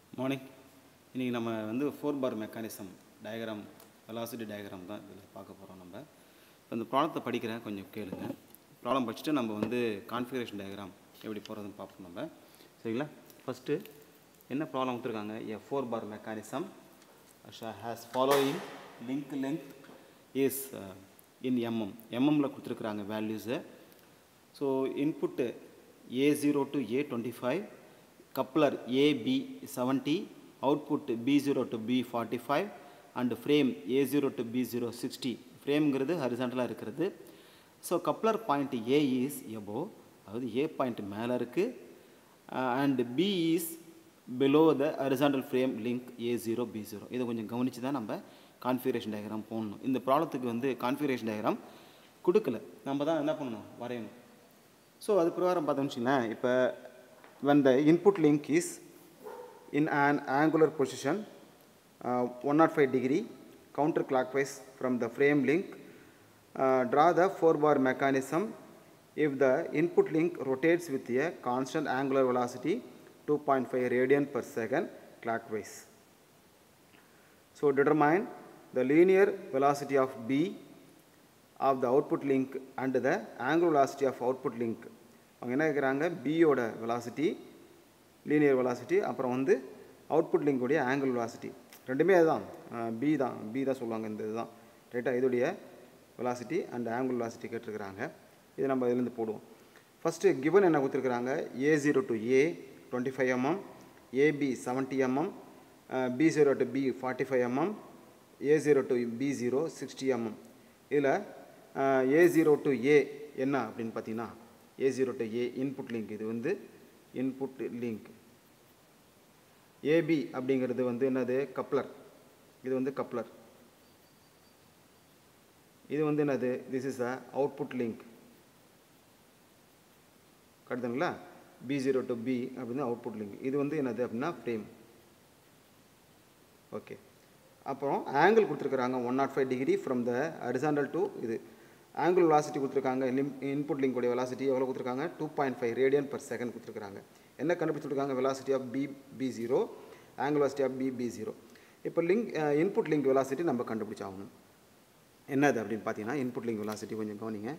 morning இன்றைக்கி நம்ம வந்து four bar mechanism diagram velocity diagram தான் இதில் பார்க்க போகிறோம் நம்ம இப்போ இந்த ப்ராப்ளத்தை படிக்கிறேன் கொஞ்சம் கேளுங்க ப்ராப்ளம் படிச்சுட்டு நம்ம வந்து கான்ஃபிகரேஷன் டயக்ராம் எப்படி போகிறதுன்னு பார்ப்போம் நம்ம சரிங்களா ஃபஸ்ட்டு என்ன ப்ராப்ளம் கொடுத்துருக்காங்க a four bar mechanism has following link length is in mm எம்எம்மில் கொடுத்துருக்குறாங்க வேல்யூஸை so input A zero to A twenty five coupler AB seventy output B zero to B forty five and frame A zero to B zero sixty ஃப்ரேம்ங்கிறது ஹரிசாண்டலாக இருக்கிறது so coupler point A is above அதாவது A point மேலே இருக்குது and B is below the horizontal frame link A zero B zero இதை கொஞ்சம் கவனித்து தான் நம்ம கான்ஃபிகரேஷன் டயக்ராம் போடணும் இந்த ப்ராப்ளத்துக்கு வந்து கான்ஃபிகரேஷன் டயக்ராம் கொடுக்கல நம்ம தான் என்ன பண்ணணும் வரையணும் ஸோ அது பிரகாரம் பார்த்தோம்னு வச்சுங்களேன் இப்போ when the input link is in an angular position uh, 105 degree counterclockwise from the frame link uh, draw the four bar mechanism if the input link rotates with a constant angular velocity 2.5 radian per second clockwise so determine the linear velocity of b of the output link and the angular velocity of output link அவங்க என்ன கேட்குறாங்க பியோட velocity linear velocity அப்புறம் வந்து output லிங்கோடைய angle velocity ரெண்டுமே அதுதான் B தான் B தான் சொல்லுவாங்க இந்த இதுதான் ரைட்டாக இதோடைய வெலாசிட்டி அண்ட் ஆங்கிள் வெலாசிட்டி கேட்டிருக்கிறாங்க இதை நம்ம இதுலேருந்து போடுவோம் ஃபஸ்ட்டு கிவன் என்ன கொடுத்துருக்குறாங்க A zero to A twenty five mm AB seventy mm B zero to B forty five mm A zero to B zero sixty mm இதில் ஏ ஜீரோ டு ஏ என்ன அப்படின்னு பார்த்தீங்கன்னா A zero to A input link இது வந்து input link AB அப்படிங்கிறது வந்து என்னது coupler இது வந்து கப்ளர் இது வந்து என்னது this is a output link கருதுங்களா பி ஜீரோ டு பி அப்படின்னு அவுட்புட் லிங்க் இது வந்து என்னது அப்படின்னா ஃப்ரேம் ஓகே அப்புறம் ஆங்கிள் கொடுத்துருக்குறாங்க one nought five degree from the horizontal to இது ஆங்கிள் வெலாசிட்டி கொடுத்துருக்காங்க லிம் இன்புட் லிங்கோடைய வெலாசிட்டி எவ்வளோ கொடுத்துருக்காங்க two point five radian per second கொடுத்துருக்காங்க என்ன கண்டுபிடிச்சிருக்காங்க velocity of B B zero angle velocity of B B zero இப்போ லிங்க் இன்புட் லிங்க் வெலாசிட்டி நம்ம கண்டுபிடிச்சாகணும் என்னது அப்படின்னு பார்த்தீங்கன்னா இன்புட் லிங்க் வெலாசிட்டி கொஞ்சம் கவனிங்க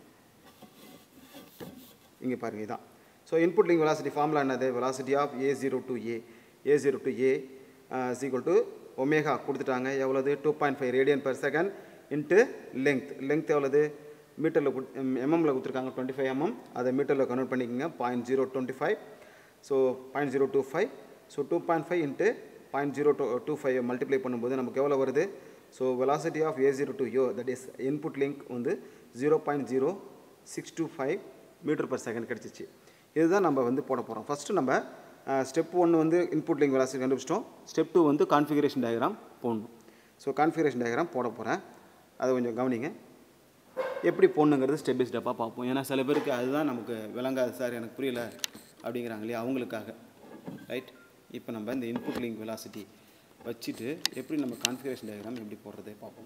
இங்கே பாருங்கள் இதான் so input link velocity formula என்னது velocity of A zero to A A zero to A equal to omega கொடுத்துட்டாங்க எவ்வளோது two point five radian per second into length length எவ்வளோது மீட்டரில் எம்எம்மில் கொடுத்துருக்காங்க டுவெண்ட்டி ஃபைவ் எம்எம் அதை மீட்டரில் கன்வெர்ட் பண்ணிக்கோங்க point zero twenty five so point zero two five so two point five into point zero two two five multiply பண்ணும்போது நமக்கு எவ்வளோ வருது so velocity of A zero to யோ தட் இஸ் இன்புட் லிங்க் வந்து zero point zero six two five metre per second கிடச்சிச்சு இதுதான் நம்ம வந்து போட போகிறோம் ஃபஸ்ட்டு நம்ம ஸ்டெப் ஒன்று வந்து இன்புட் லிங்க் வெலாசிட்டி கண்டுபிடிச்சிட்டோம் ஸ்டெப் டூ வந்து கான்ஃபிகரேஷன் டயக்ராம் போடணும் ஸோ கான்ஃபிகரேஷன் டயக்ராம் போட போகிறேன் அதை கொஞ்சம் கவனிங்க எப்படி போடணுங்கிறது ஸ்டெப் பை ஸ்டெப்பாக பார்ப்போம் ஏன்னா சில பேருக்கு அதுதான் நமக்கு விளங்காது சார் எனக்கு புரியல அப்படிங்கிறாங்க இல்லையா அவங்களுக்காக ரைட் இப்போ நம்ம இந்த இன்புட் லிங்க் வெலாசிட்டி வச்சுட்டு எப்படி நம்ம கான்ஃபிகரேஷன் டயக்ராம் எப்படி போடுறதே பார்ப்போம்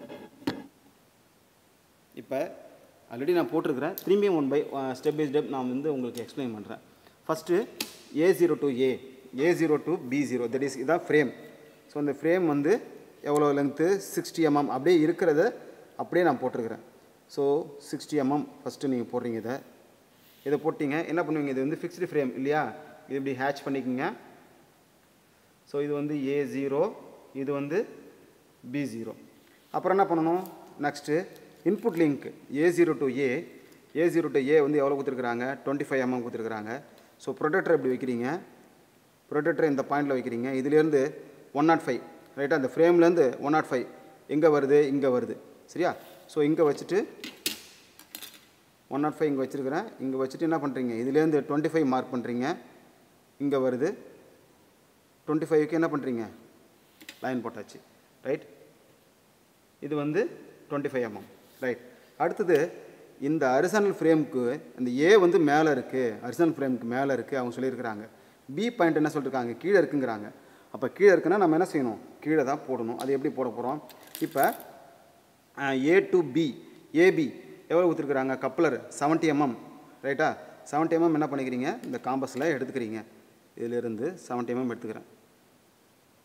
இப்போ ஆல்ரெடி நான் போட்டிருக்கிறேன் திரும்பியும் one by step by step நான் வந்து உங்களுக்கு எக்ஸ்பிளைன் பண்ணுறேன் first A zero to A A zero to B zero that is இதான் ஃப்ரேம் ஸோ இந்த ஃப்ரேம் வந்து எவ்வளோ லென்த்து சிக்ஸ்டி எம்எம் அப்படியே இருக்கிறத அப்படியே நான் போட்டிருக்கிறேன் ஸோ சிக்ஸ்டி எம்எம் ஃபஸ்ட்டு நீங்கள் போடுறீங்க இதை இதை போட்டிங்க என்ன பண்ணுவீங்க இது வந்து ஃபிக்ஸ்டு ஃப்ரேம் இல்லையா இது இப்படி ஹேட்ச் பண்ணிக்கோங்க ஸோ இது வந்து ஏ ஜீரோ இது வந்து பி ஜீரோ அப்புறம் என்ன பண்ணணும் next input link A zero to A A zero to A வந்து எவ்வளோ கொடுத்துருக்குறாங்க டுவெண்ட்டி ஃபைவ் எம்எம் கொடுத்துருக்குறாங்க ஸோ ப்ரொடக்டர் எப்படி வைக்கிறீங்க ப்ரொடக்டர் இந்த பாயிண்டில் வைக்கிறீங்க இதுலேருந்து ஒன் நாட் ஃபைவ் ரைட்டாக அந்த ஃப்ரேம்லேருந்து ஒன் நாட் ஃபைவ் எங்கே வருது இங்கே வருது சரியா ஸோ இங்கே வச்சுட்டு ஒன் நாட் ஃபைவ் இங்கே வச்சுருக்கிறேன் இங்கே வச்சுட்டு என்ன பண்ணுறீங்க இதுலேருந்து டுவெண்ட்டி ஃபைவ் மார்க் பண்ணுறீங்க இங்கே வருது டுவெண்ட்டி ஃபைவ்க்கு என்ன பண்ணுறீங்க லைன் போட்டாச்சு ரைட் இது வந்து டுவெண்ட்டி ஃபைவ் எம்எம் ரைட் அடுத்தது இந்த அரிசனல் ஃப்ரேமுக்கு இந்த ஏ வந்து மேலே இருக்குது அரிசனல் ஃப்ரேமுக்கு மேலே இருக்குது அவங்க சொல்லியிருக்கிறாங்க பி பாயிண்ட் என்ன சொல்லியிருக்காங்க கீழே இருக்குங்கிறாங்க அப்போ கீழே இருக்குன்னா நம்ம என்ன செய்யணும் கீழே தான் போடணும் அது எப்படி போட போகிறோம் இப்போ ஏ டு பி ஏபி எவ்வளோ கொடுத்துருக்குறாங்க கப்ளர் செவன்ட்டி எம்எம் ரைட்டா செவன்ட்டி எம்எம் என்ன பண்ணிக்கிறீங்க இந்த காம்பஸில் எடுத்துக்கிறீங்க இதிலிருந்து செவன்ட்டி எம்எம் எடுத்துக்கிறேன்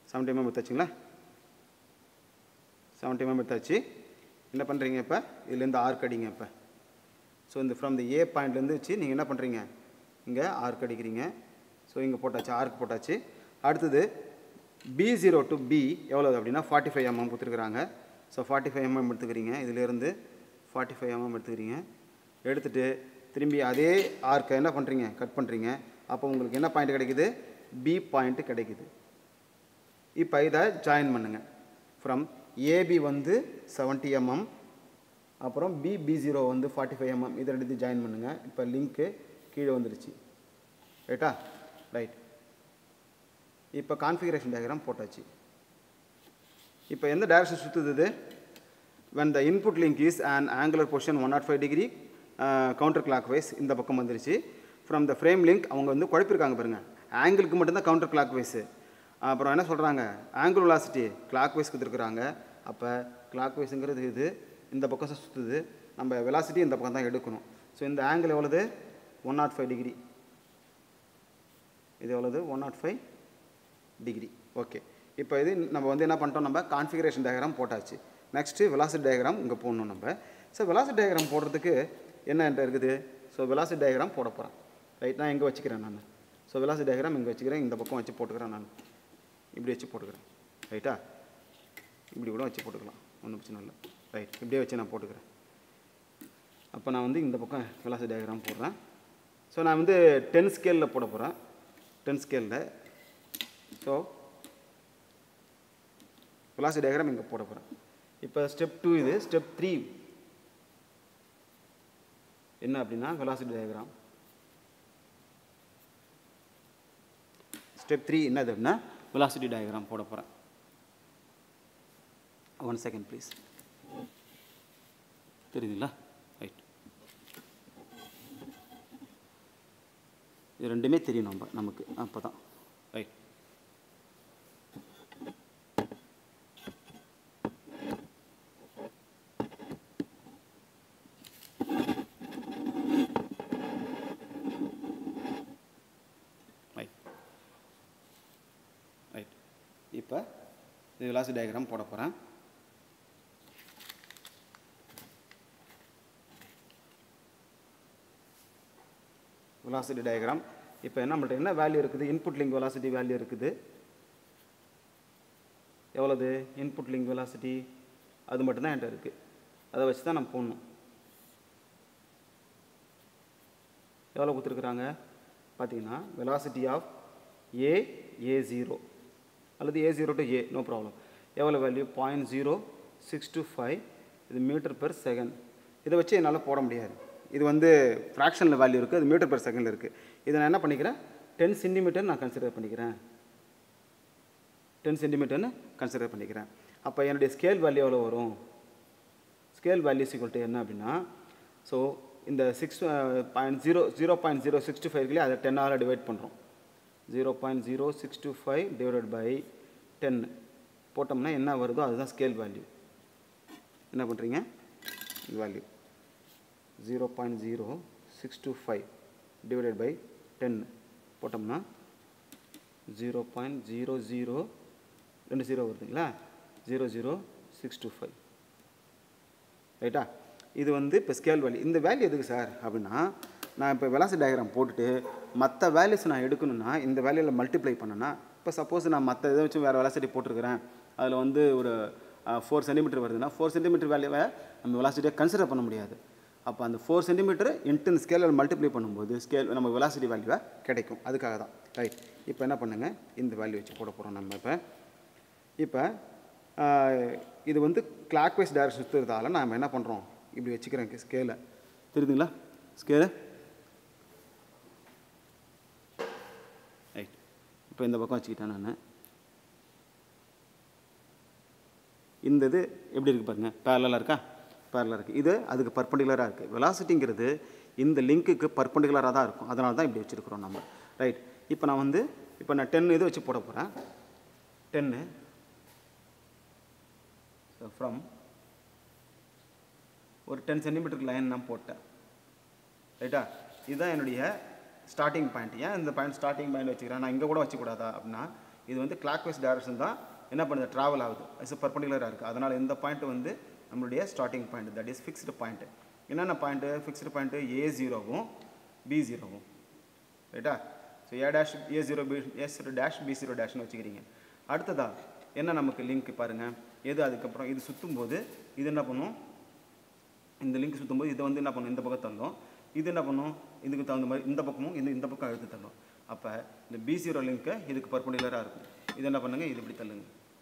செவன்ட்டி எம்எம் எடுத்தாச்சுங்களா செவன்ட்டி எம்எம் எடுத்தாச்சு என்ன பண்ணுறீங்க இப்போ இதுலேருந்து ஆர்க் அடிங்க இப்போ ஸோ இந்த ஃப்ரம் த ஏ பாயிண்ட்லேருந்து வச்சு நீங்கள் என்ன பண்ணுறீங்க இங்கே ஆர்க் அடிக்கிறீங்க ஸோ இங்கே போட்டாச்சு ஆர்க் போட்டாச்சு அடுத்தது பி ஜீரோ டு பி எவ்வளோ அப்படின்னா ஃபார்ட்டி ஃபைவ் எம்எம் கொடுத்துருக்குறாங்க ஸோ ஃபார்ட்டி ஃபைவ் எம்எம் எடுத்துக்கிறீங்க இதிலேருந்து ஃபார்ட்டி ஃபைவ் எம்எம் எடுத்துக்கிறீங்க எடுத்துகிட்டு திரும்பி அதே ஆர்க்கை என்ன பண்ணுறீங்க கட் பண்ணுறீங்க அப்போ உங்களுக்கு என்ன பாயிண்ட் கிடைக்குது பி பாயிண்ட் கிடைக்குது இப்போ இதை ஜாயின் பண்ணுங்கள் ஃப்ரம் ஏபி வந்து செவன்ட்டி எம்எம் அப்புறம் பி பி ஜீரோ வந்து ஃபார்ட்டி ஃபைவ் எம்எம் இதை ரெண்டு ஜாயின் பண்ணுங்கள் இப்போ லிங்க்கு கீழே வந்துருச்சு ரைட்டா ரைட் இப்போ கான்ஃபிகரேஷன் டயக்ராம் போட்டாச்சு இப்போ எந்த டைரக்ஷன் சுற்றுது இது when the input link is an angular position 105 degree uh, counter clockwise இந்த பக்கம் வந்துருச்சு from the frame link அவங்க வந்து குழப்பிருக்காங்க பாருங்க ஆங்கிளுக்கு மட்டும்தான் கவுண்டர் கிளாக் வைஸு அப்புறம் என்ன சொல்கிறாங்க ஆங்கிள் வெலாசிட்டி கிளாக் வைஸ் கொடுத்துருக்குறாங்க அப்போ கிளாக் வைஸுங்கிறது இது இந்த பக்கம் சுற்றுது நம்ம வெலாசிட்டி இந்த பக்கம் தான் எடுக்கணும் ஸோ இந்த ஆங்கிள் எவ்வளோது ஒன் நாட் ஃபைவ் டிகிரி இது எவ்வளோது one nought five degree okay இப்போ இது நம்ம வந்து என்ன பண்ணிட்டோம் நம்ம கான்ஃபிகரேஷன் டயக்ராம் போட்டாச்சு நெக்ஸ்ட்டு வெலாசிட்டி டயக்ராம் இங்கே போடணும் நம்ம ஸோ வெலாசிட்டி டயக்ராம் போடுறதுக்கு என்ன என்கிட்ட இருக்குது ஸோ வெலாசிட்டி டயக்ராம் போட போகிறேன் ரைட் நான் எங்கே வச்சுக்கிறேன் நான் ஸோ வெலாசிட்டி டயக்ராம் இங்கே வச்சுக்கிறேன் இந்த பக்கம் வச்சு போட்டுக்கிறேன் நான் இப்படி வச்சு போட்டுக்கிறேன் ரைட்டா இப்படி கூட வச்சு போட்டுக்கலாம் ஒன்றும் பிரச்சனை இல்லை ரைட் இப்படியே வச்சு நான் போட்டுக்கிறேன் அப்போ நான் வந்து இந்த பக்கம் வெலாசிட்டி டயக்ராம் போடுறேன் ஸோ நான் வந்து டென் ஸ்கேலில் போட போகிறேன் டென் ஸ்கேலில் ஸோ வெலாசிட்டி டயக்ராம் இங்கே போட போகிறேன் இப்போ ஸ்டெப் டூ இது ஸ்டெப் த்ரீ என்ன அப்படின்னா வெலாசிட்டி டயக்ராம் ஸ்டெப் த்ரீ என்னது அப்படின்னா வெலாசிட்டி டயக்ராம் போட போகிறேன் ஒன் செகண்ட் ப்ளீஸ் தெரியுதுங்களா ரைட் இது ரெண்டுமே தெரியும் நம்ம நமக்கு அப்போ தான் ரைட் ரைட் ரைட் இப்போ இது வெலாசிட்டி டயக்ராம் போட போகிறேன் வெலாசிட்டி டயக்ராம் இப்போ என்ன நம்மள்ட்ட என்ன வேல்யூ இருக்குது இன்புட் லிங்க் வெலாசிட்டி வேல்யூ இருக்குது எவ்வளோது இன்புட் லிங்க் வெலாசிட்டி அது மட்டும்தான் என்கிட்ட இருக்குது அதை வச்சு தான் நான் போடணும் எவ்வளோ கொடுத்துருக்குறாங்க பார்த்தீங்கன்னா velocity of A A zero அல்லது A zero to A no problem எவ்வளோ value point zero six two five இது மீட்டர் பெர் செகண்ட் இதை வச்சு என்னால் போட முடியாது இது வந்து ஃப்ராக்ஷனில் வேல்யூ இருக்குது அது மீட்டர் பெர் செகண்டில் இருக்குது இதை நான் என்ன பண்ணிக்கிறேன் டென் சென்டிமீட்டர் நான் கன்சிடர் பண்ணிக்கிறேன் டென் சென்டிமீட்டர்னு கன்சிடர் பண்ணிக்கிறேன் அப்போ என்னுடைய ஸ்கேல் வேல்யூ எவ்வளோ வரும் ஸ்கேல் வேல்யூ ஈக்குவல் என்ன அப்படின்னா ஸோ இந்த six point zero zero point zero six two ஃபைவ்லேயே அதை டென்னால் டிவைட் பண்ணுறோம் zero point zero six two five divided by ten போட்டோம்னா என்ன வருதோ அதுதான் ஸ்கேல் வேல்யூ என்ன பண்ணுறீங்க value zero point zero six two five divided by ten போட்டோம்னா ஜீரோ பாயிண்ட் ஜீரோ ஜீரோ ரெண்டு ஜீரோ வருதுங்களா zero zero six two five ரைட்டா இது வந்து இப்போ ஸ்கேல் வேல்யூ இந்த வேல்யூ எதுக்கு சார் அப்படின்னா நான் இப்போ வெலாசி டயக்ராம் போட்டுட்டு மற்ற வேல்யூஸ் நான் எடுக்கணும்னா இந்த வேல்யூவில் மல்டிப்ளை பண்ணேன்னா இப்போ சப்போஸ் நான் மற்ற இதை வச்சு வேறு வெலாசிட்டி போட்டிருக்கிறேன் அதில் வந்து ஒரு ஃபோர் சென்டிமீட்டர் வருதுன்னா ஃபோர் சென்டிமீட்டர் வேல்யூவை நம்ம வெலாசிட்டியை கன்சிடர் பண்ண முடியாது அப்போ அந்த ஃபோர் சென்டிமீட்டர் இன்ட்டு இந்த ஸ்கேலில் மல்டிப்ளை பண்ணும்போது ஸ்கேல் நம்ம வெலாசிட்டி வேல்யூவை கிடைக்கும் அதுக்காக தான் ரைட் இப்போ என்ன பண்ணுங்கள் இந்த வேல்யூ வச்சு போட போகிறோம் நம்ம இப்போ இப்போ இது வந்து கிளாக் வைஸ் டைரக்ஷன் சுற்றுறதால நாம் என்ன பண்ணுறோம் இப்படி வச்சுக்கிறேன் ஸ்கேலை தெரியுதுங்களா ஸ்கேலு ரைட் இப்போ இந்த பக்கம் வச்சுக்கிட்டேன் நான் இந்த இது எப்படி இருக்குது பாருங்கள் பேரலாக இருக்கா பேரலாக இருக்குது இது அதுக்கு பர்பண்டிகுலராக இருக்குது வெலாசிட்டிங்கிறது இந்த லிங்க்குக்கு பர்பண்டிகுலராக தான் இருக்கும் அதனால தான் இப்படி வச்சுருக்குறோம் நம்ம ரைட் இப்போ நான் வந்து இப்போ நான் டென் இது வச்சு போட போகிறேன் டென்னு ஸோ ஃப்ரம் ஒரு டென் சென்டிமீட்டருக்கு லைன் நான் போட்டேன் ரைட்டா இதுதான் என்னுடைய ஸ்டார்டிங் பாயிண்ட் ஏன் இந்த பாயிண்ட் ஸ்டார்டிங் பாயிண்ட் வச்சுக்கிறேன் நான் இங்கே கூட வச்சுக்கூடாதா அப்படின்னா இது வந்து கிளாக் வைஸ் டைரக்ஷன் தான் என்ன பண்ணுது ட்ராவல் ஆகுது இட்ஸ் பர்பண்டிகுலராக இருக்குது அதனால் இந்த பாயிண்ட் வந்து நம்மளுடைய starting point that is fixed point என்னென்ன பாயிண்ட்டு ஃபிக்ஸ்டு பாயிண்ட்டு ஏ ஜீரோவும் பி ஜீரோவும் ரைட்டா so A dash A zero B A zero dash B zero டேஷ்னு வச்சுக்கிறீங்க அடுத்ததா என்ன நமக்கு லிங்க் பாருங்கள் எது அதுக்கப்புறம் இது சுற்றும் போது இது என்ன பண்ணும் இந்த லிங்க் சுற்றும் போது இதை வந்து என்ன பண்ணும் இந்த பக்கம் தள்ளும் இது என்ன பண்ணும் இதுக்கு தகுந்த மாதிரி இந்த பக்கமும் இந்த இந்த பக்கம் எடுத்து தள்ளும் அப்போ இந்த பி ஜீரோ லிங்க்கு இதுக்கு பர்பண்டிகுலராக இருக்கும் இது என்ன பண்ணுங்க இது இப்படி தள்ளுங்க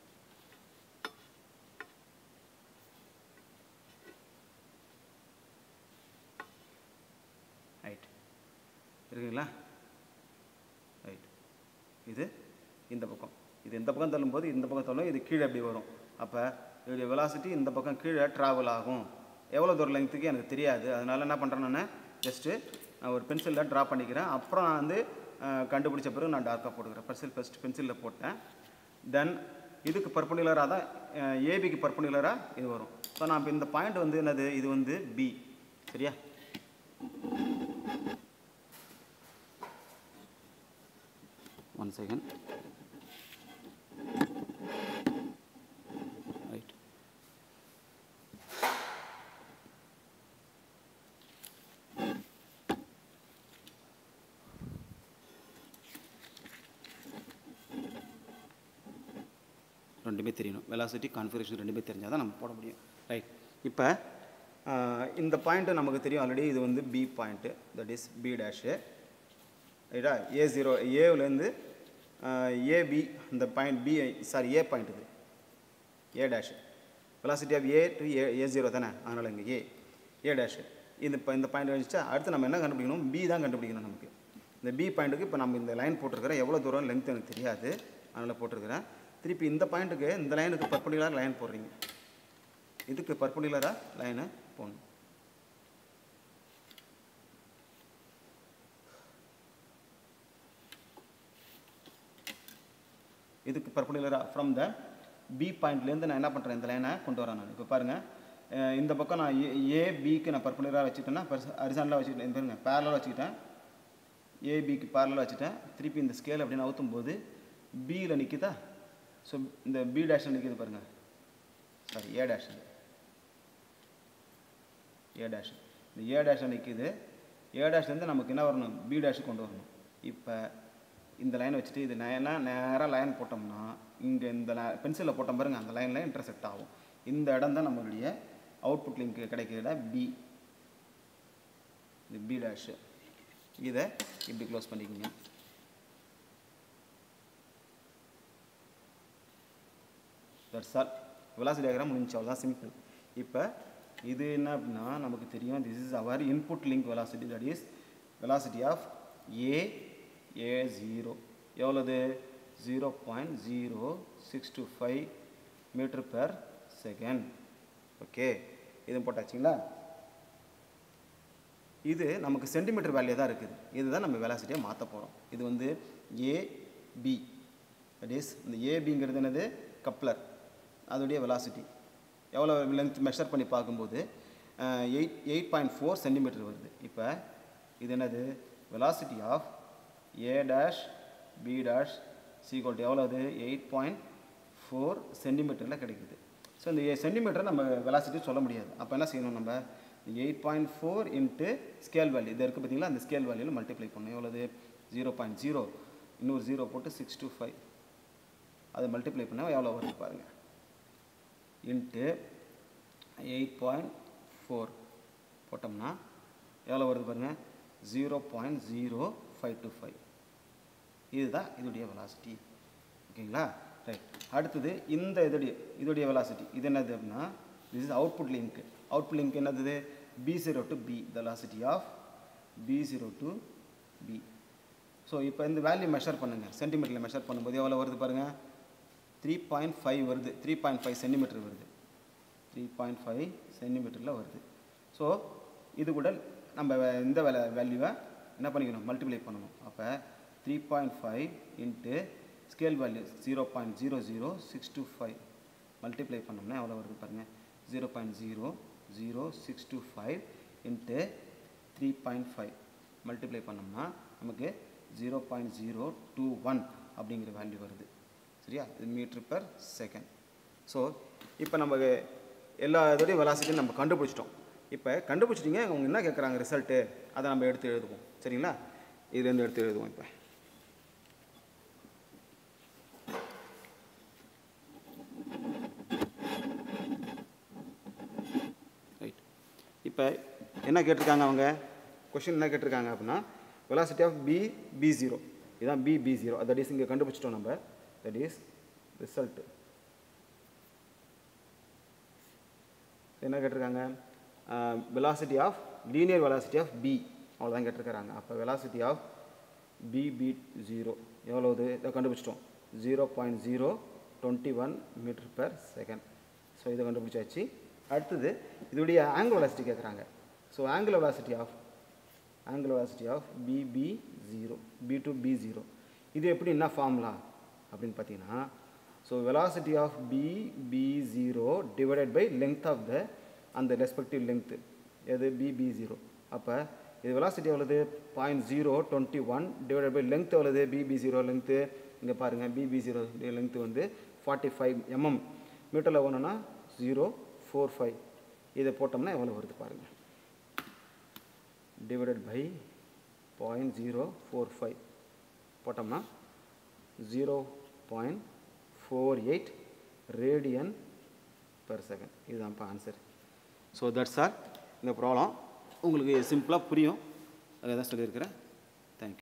ரைட் இருக்குங்களா ரைட் இது இந்த பக்கம் இது இந்த பக்கம் தள்ளும்போது இந்த பக்கம் தள்ளும் இது கீழே எப்படி வரும் அப்போ இதோடைய வெலாசிட்டி இந்த பக்கம் கீழே ட்ராவல் ஆகும் எவ்வளோ தூரம் லெங்க்த்துக்கு எனக்கு தெரியாது அதனால் என்ன பண்ணுறேன் நான் ஜஸ்ட்டு நான் ஒரு பென்சிலில் ட்ரா பண்ணிக்கிறேன் அப்புறம் நான் வந்து அஹ், கண்டுபிடிச்ச பிறகு நான் டார்க்காக போட்டுக்கிறேன் பென்சில் ஃபஸ்ட் பென்சிலில் போட்டேன் தென் இதுக்கு பர்பண்டிகுலராக தான் ஏபிக்கு பர்பண்டிகுலராக இது வரும் ஸோ நான் இப்போ இந்த பாயிண்ட் வந்து என்னது இது வந்து பி சரியா ஒன் செகண்ட் ரைட் ரெண்டுமே தெரியணும் வெலாசிட்டி கான்ஃபிகரேஷன் ரெண்டுமே தெரிஞ்சால் தான் நம்ம போட முடியும் ரைட் இப்போ இந்த பாயிண்ட்டு நமக்கு தெரியும் ஆல்ரெடி இது வந்து B point that is B dash ரைட்டா ஏ ஜீரோ ஏவிலேருந்து ஏபி இந்த point B sorry A point இது A dash velocity of A to A A zero தானே அதனால் இங்கே ஏ ஏ டேஷ் இது இப்போ இந்த பாயிண்ட் வந்துச்சா அடுத்து நம்ம என்ன கண்டுபிடிக்கணும் பி தான் கண்டுபிடிக்கணும் நமக்கு இந்த பி பாயிண்ட்டுக்கு இப்போ நம்ம இந்த லைன் போட்டிருக்கிறேன் எவ்வளோ தூரம் லென்த் எனக்கு தெரியாது அதனால் போட்டிருக்கிறேன் திருப்பி இந்த பாயிண்ட்டுக்கு இந்த லைனுக்கு பர்பண்டிகுலர் லைன் போடுறீங்க இதுக்கு பர்பண்டிகுலராக லைனை போடணும் இதுக்கு பர்பண்டிகுலராக ஃப்ரம் த பி பாயிண்ட்லேருந்து நான் என்ன பண்ணுறேன் இந்த லைனை கொண்டு வரேன் நான் இப்போ பாருங்கள் அஹ் இந்த பக்கம் நான் ஏ ஏ பிக்கு நான் பர்பண்டிகுலராக வச்சுக்கிட்டேன்னா அரிசானலாக வச்சுக்கிட்டேன் இந்த பாருங்க பேரலாக வச்சுக்கிட்டேன் ஏபிக்கு பேரலாக வச்சுட்டேன் திருப்பி இந்த ஸ்கேல் அப்படின்னு அவுத்தும் போது பியில் நிற்குதா ஸோ இந்த பி டேஷில் நிற்கிது பாருங்கள் sorry A dash A dash இந்த ஏ டேஷில் நிற்கிது ஏ டேஷ்லேருந்து நமக்கு என்ன வரணும் பி டேஷ் கொண்டு வரணும் இப்போ இந்த லைனை வச்சுட்டு இது நேராக நேராக லைன் போட்டோம்னா இங்கே இந்த பென்சிலில் போட்டோம் பாருங்க அந்த லைனில் இன்டர்செக்ட் ஆகும் இந்த இடம் தான் நம்மளுடைய அவுட்புட் லிங்க் கிடைக்கிற இடம் பி இது பி டேஷு இதை இப்படி க்ளோஸ் பண்ணிக்கோங்க தட்ஸ் ஆல் வெலாசிட்டி டயக்ராம் முடிஞ்சு அவ்வளோதான் சிம்பிள் இப்போ இது என்ன அப்படின்னா நமக்கு தெரியும் this is our input link velocity that is velocity of A A zero எவ்வளோது zero point zero six two five metre per second okay இது போட்டாச்சுங்களா இது நமக்கு சென்டிமீட்டர் வேல்யூ தான் இருக்குது இதுதான் நம்ம வெலாசிட்டியை மாற்ற போகிறோம் இது வந்து ஏபி தட் இஸ் இந்த ஏபிங்கிறது என்னது கப்ளர் அதோடைய வெலாசிட்டி எவ்வளோ லென்த் மெஷர் பண்ணி பார்க்கும்போது eight eight point four centimetre வருது இப்போ இது என்னது velocity of A dash B dash equal எவ்வளோது எயிட் பாயிண்ட் ஃபோர் சென்டிமீட்டரில் கிடைக்குது ஸோ இந்த சென்டிமீட்டரை நம்ம வெலாசிட்டி சொல்ல முடியாது அப்போ என்ன செய்யணும் நம்ம eight point four into scale value இது இருக்குது பார்த்தீங்களா அந்த ஸ்கேல் வேல்யூவில் மல்டிப்ளை பண்ணணும் எவ்வளோது ஜீரோ பாயிண்ட் ஜீரோ இன்னொரு ஜீரோ போட்டு சிக்ஸ் டூ ஃபைவ் அதை மல்டிப்ளை பண்ணால் எவ்வளோ வருது பாருங்கள் இன்ட்டு எயிட் பாயிண்ட் ஃபோர் போட்டோம்னா எவ்வளோ வருது பாருங்கள் zero point zero five two five இதுதான் இதோடைய வெலாசிட்டி ஓகேங்களா ரைட் அடுத்தது இந்த இதோடைய இதோடைய வெலாசிட்டி இது என்னது அப்படின்னா this is output link output link என்னது B zero to B velocity of B zero to B so இப்போ இந்த வேல்யூ மெஷர் பண்ணுங்கள் சென்டிமீட்டரில் மெஷர் பண்ணும்போது எவ்வளோ வருது பாருங்கள் த்ரீ பாயிண்ட் ஃபைவ் வருது த்ரீ பாயிண்ட் ஃபைவ் சென்டிமீட்டர் வருது த்ரீ பாயிண்ட் ஃபைவ் சென்டிமீட்டரில் வருது ஸோ இது கூட நம்ம வே- இந்த வேலை வேல்யூவை என்ன பண்ணிக்கணும் மல்டிப்ளை பண்ணணும் அப்போ three point five into scale value zero point zero zero six two five multiply பண்ணோம்னா எவ்வளோ வருது பாருங்கள் zero point zero zero six two five into three point five multiply பண்ணோம்னா நமக்கு zero point zero two one அப்படிங்கிற value வருது சரியா இது மீட்ரு பர் செகண்ட் ஸோ இப்போ நம்ம எல்லா இதோடையும் வெலாசிட்டியும் நம்ம கண்டுபிடிச்சிட்டோம் இப்போ கண்டுபிடிச்சிட்டிங்க அவங்க என்ன கேட்குறாங்க ரிசல்ட்டு அதை நம்ம எடுத்து எழுதுவோம் சரிங்களா இதுலேருந்து எடுத்து எழுதுவோம் இப்போ ரைட் இப்போ என்ன கேட்டிருக்காங்க அவங்க கொஷின் என்ன கேட்டிருக்காங்க அப்படின்னா velocity of B B zero இதுதான் B B zero that is இங்கே கண்டுபிடிச்சிட்டோம் நம்ம தட் இஸ் ரிசல்ட் என்ன கேட்டிருக்காங்க velocity of linear velocity of B அவ்வளோதான் கேட்டிருக்காங்க அப்போ velocity of B B zero எவ்வளோது இதை கண்டுபிடிச்சிட்டோம் zero point zero twenty one metre per second so இதை கண்டுபிடிச்சாச்சு அடுத்தது இதோடைய ஆங்கிள் வெலாசிட்டி கேட்குறாங்க so angle velocity of angle velocity of BB zero B to B zero இது எப்படி என்ன ஃபார்முலா அப்படின்னு பார்த்தீங்கன்னா so velocity of B B zero divided by length of the அந்த ரெஸ்பெக்டிவ் லென்த்து எது பி பி ஜீரோ அப்போ இது வெலாசிட்டி எவ்வளோது point zero twenty one divided by length எவ்வளோது பிபி ஜீரோ லென்த்து இங்கே பாருங்கள் பிபி ஜீரோ லென்த்து வந்து ஃபார்ட்டி ஃபைவ் எம்எம் மீட்டரில் ஒன்றுனா ஜீரோ ஃபோர் ஃபைவ் இதை போட்டோம்னா எவ்வளோ வருது பாருங்கள் divided by point zero four five போட்டோம்னா zero point four eight radian per second இதுதான்ப்பா ஆன்சர் ஸோ தட்ஸ் ஆர் இந்த ப்ராப்ளம் உங்களுக்கு சிம்பிளாக புரியும் அதை தான் சொல்லியிருக்கிறேன்